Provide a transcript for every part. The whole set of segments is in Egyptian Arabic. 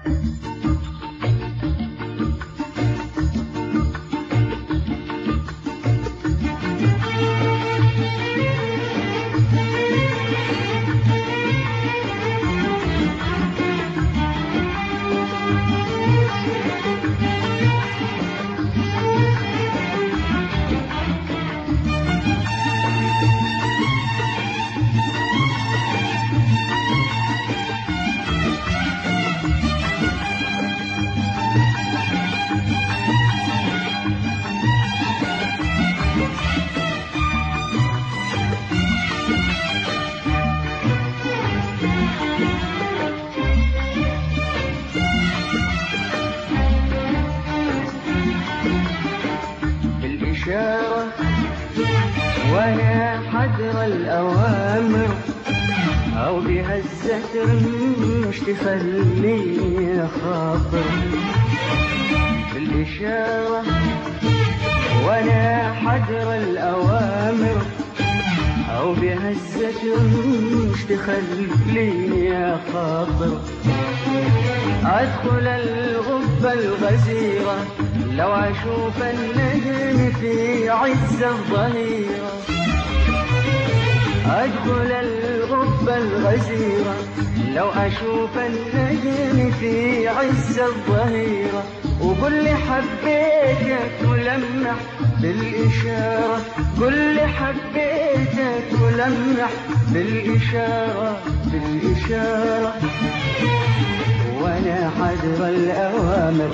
بالإشارة وأنا حذر الأوامر أو بهزة رمش تخليني خاطر بالإشارة وأنا حذر الأوامر أو بهزة رمش تخليني خاطر أدخل الغبة الغزيرة لو أشوف النجم في عز الظهيرة أدخل الغبة الغزيرة لو أشوف النجم في عز الظهيرة وقل لي حبيتك ولمح بالإشارة قل لي حبيتك ولمح بالإشارة بالإشارة وأنا حذر الأوامر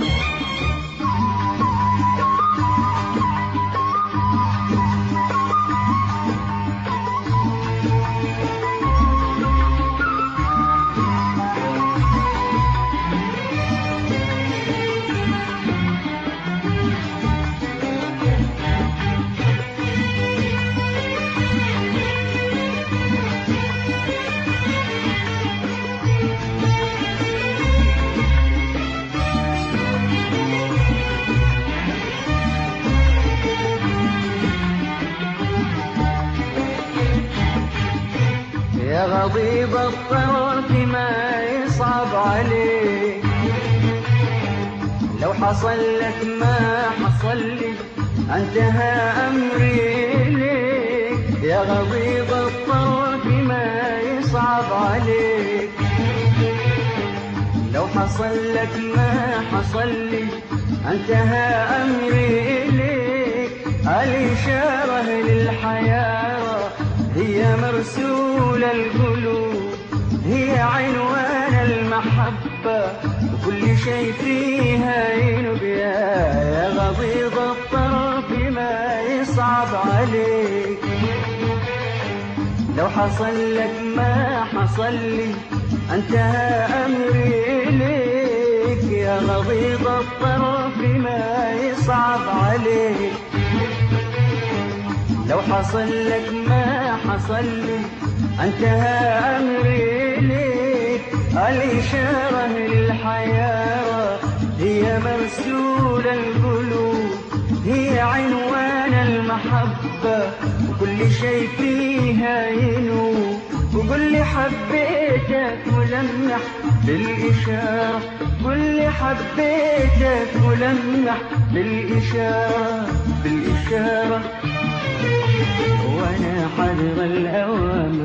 يا غضيب الطرف ما يصعب عليك لو حصل لك ما حصل لي انتهى امري ليك يا غضيب الطرف ما يصعب عليك لو حصل لك ما حصل لي انتهى امري ليك الاشاره للحياه هي مرسول القلوب هي عنوان المحبة وكل شيء فيها ينب يا يا غضيض الطرف ما يصعب عليك لو حصل لك ما حصل لي انتهى أمري ليك يا غضيض الطرف ما يصعب عليك لو حصل لك ما حصل لي انتهى أمري ليك الإشارة للحياة هي مرسول القلوب هي عنوان المحبة وكل شيء فيها ينوب وقل لي حبيتك ولمح بالإشارة قل لي حبيتك ولمح بالإشارة بالإشارة وأنا حذر الأوامر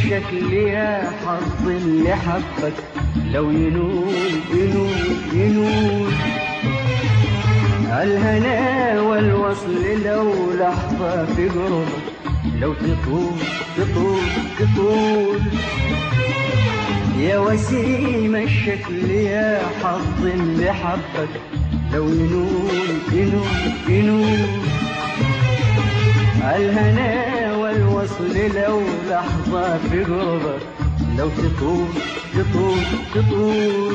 الشكل يا حظ اللي حبك لو ينول ينول ينول الهنا والوصل لو لحظة في قربك لو تطول تطول تطول يا وسيم الشكل يا حظ اللي حبك لو ينول ينول ينول الهنا والوصل لو لحظة في قربك لو تطول تطول تطول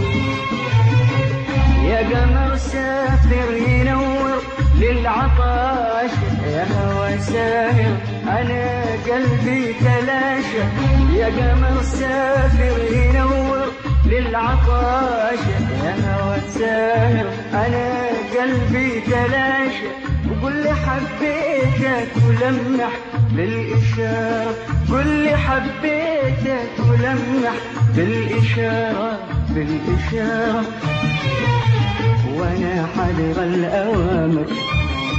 يا قمر سافر ينور للعطاش يا هوى ساهر انا قلبي تلاشى يا قمر سافر ينور للعطاش يا هوى ساهر انا قلبي تلاشى وقل لي حبيتك ولمح بالإشارة قل لي حبيتك ولمح بالإشارة بالإشارة وانا حذر الاوامر